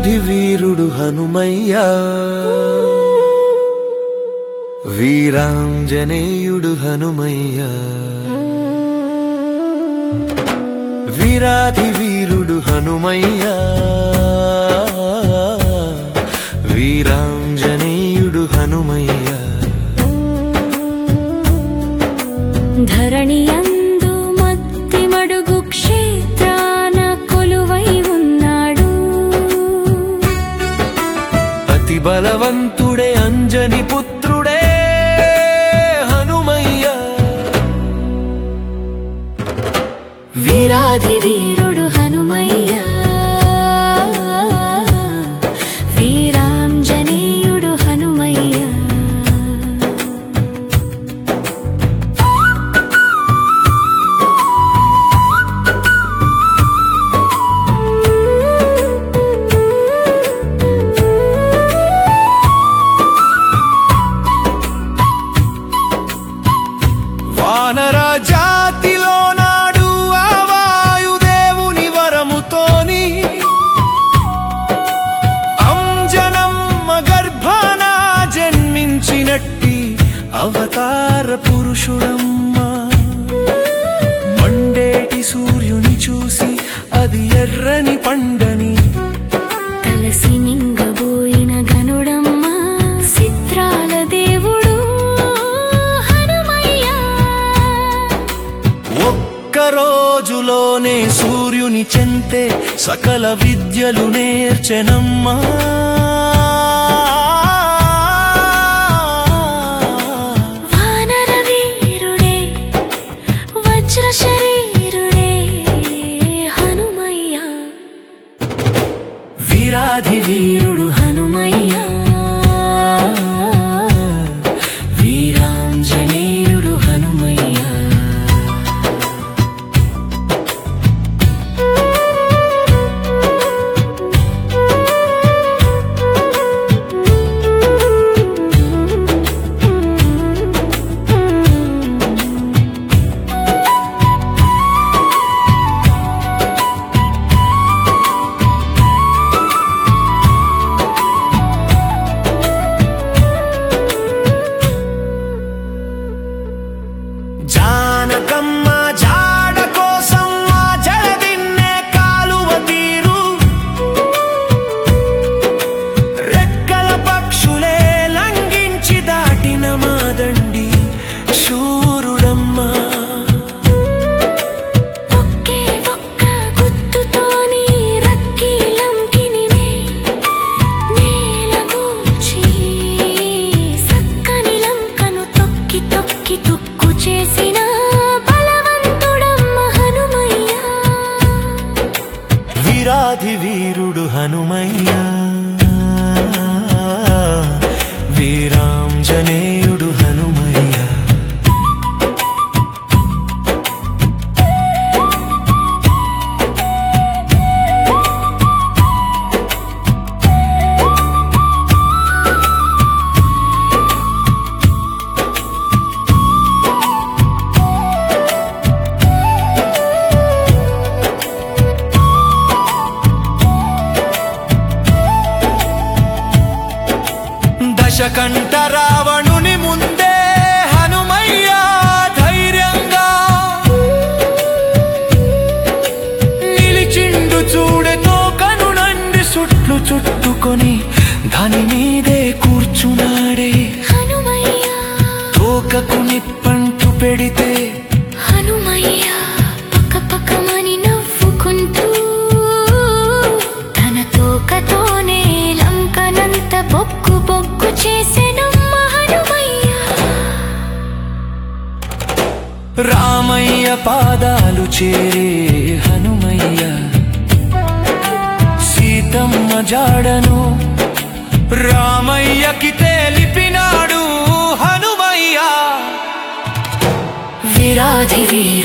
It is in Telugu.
వీరాధి వీరుడు హనుమయ్య వీరాంజనేయుడు హనుమయ్య వీరాధి వీరుడు హనుమయ్య వీరాంజనేయుడు హనుమయ్య ధరణియందు మత్తి మడుగు క్షేత్రాన కొలువై ఉన్నాడు అతి బలవంతుడే అంజని పుత్రుడే హనుమయ్య వీరాధి వీరుడు హనుమయ్య వీరాంజనేయుడు హనుమయ్య వానర జాతిలో నాడు ఆ వాయుదేవుని వరముతోని అంజనమ్మ గర్భాన జన్మించినట్టి అవతార పురుషుడమ్మ మండేటి సూర్యుని చూసి అది ఎర్రని పండని కలసి నింగబోయిన గనుడమ్మ చిత్రాల దేవుడు హనుమయ్య ఒక్క రోజులోనే సూర్యుని చెంతే సకల విద్యలు నేర్చెనమ్మా వానర వీరుడే వజ్ర శరీరుడే హనుమయ్య వీరాధి వీరుడు హనుమయ్య వీరాంజనేయుడు హనుమయ్య జానకమ్మ జాడ కోసం ఆ జలదిన్నే కాలువ తీరు రెక్కల పక్షులే లంఘించి దాటిన మాదండి శూరుడమ్మా ఒకే ఒక్క గుత్తుతోని రక్కిలంకినినే నేలగూల్చి సక్కని లంకను తొక్కి తొక్కి తుక్కు చేసిన బలవంతుడమ్మ హనుమయ్య వీరాధి వీరుడు హనుమయ్య వీరాంజనేయుడు హనుమయ్య దశకంఠ రావణుని ముందే హనుమయ్య ధైర్యంగా నిలిచిండు చూడెతో కను నండి సుట్లు చుట్టుకొని దాని మీదే కూర్చున్నాడే హనుమయ్య తోకకు నిప్పంటు పెడితే హనుమయ్య పక్క పక్కమని నవ్వుకుంటూ తన తోకతోనే లంకనంత బొక్కు బొక్కు చేసెనమ్మ హనుమయ్య రామయ్య పాదాలు చేరే హనుమయ్య సీతమ్మ జాడను రామయ్యకి తెలిపినాడు హనుమయ్య విరాధి వీరు